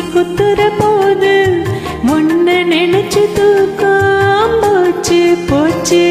குத்துற போது முன்ன நினைச்சு தூக்கம் போச்சு போச்சு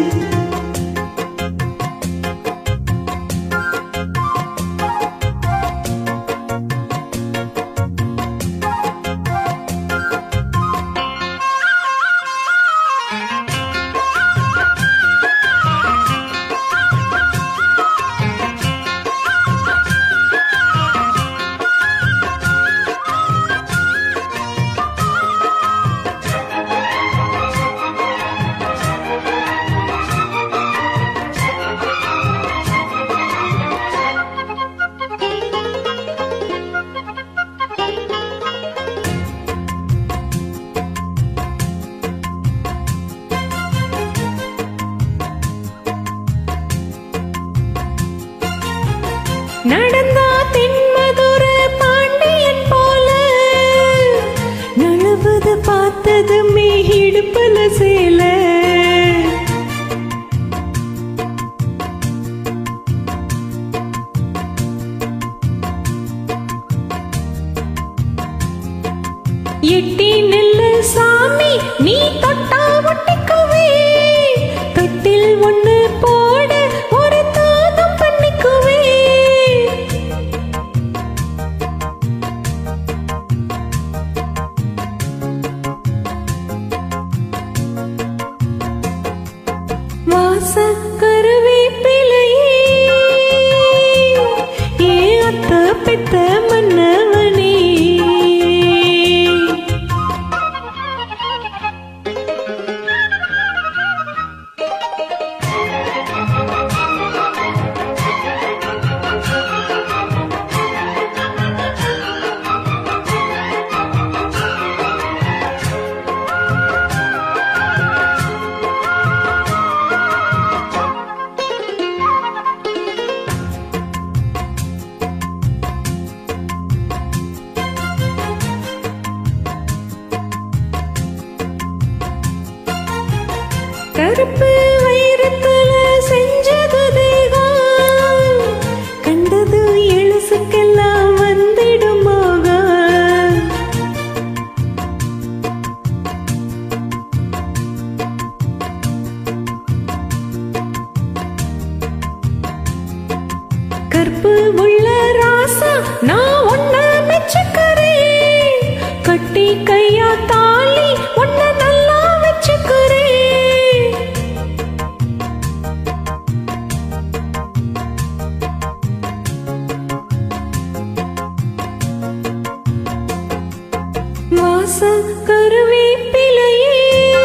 நடந்தா தென்மதுர பாண்டியன் போல நழுவது பார்த்ததுமே இடுப்புல சேல எட்டி நெல்லு சாமி நீ தொட்டா ஒட்டிக்குவே தொட்டில் ஒண்ணு போட ஒரு தாதம் பண்ணிக்குவே வாச கருவேப்பிலையே ஏ அத்த பெத்த மன்னவனே கருப்பு வைரத்துல செஞ்சது தேகம் கண்டது எழுசுக்கெல்லாம் வந்திடுமாக கற்பு உள்ள ராசா நான் ஒன்ன மெச்சுக்கிறேன் கட்டி கையா தாலி ஒன்ன நல்லா வச்சுக்கிறேன் வாச கருவேப்பிலையே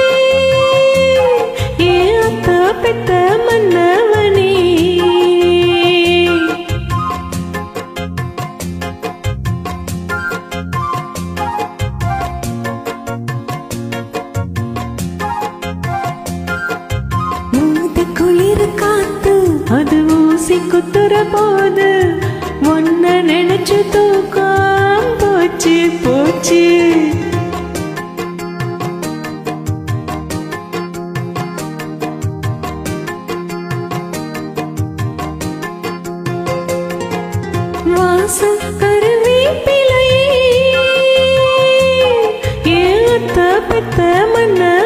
ஏ அத்த பெத்த மன்னவனே மூது குளிர் காத்து அது ஊசி குத்துற போது ஒன்ன நினைச்சு தூக்கம் போச்சு போச்சு வாச கருவேப்பிலையே ஏத்த பெத்த மன்ன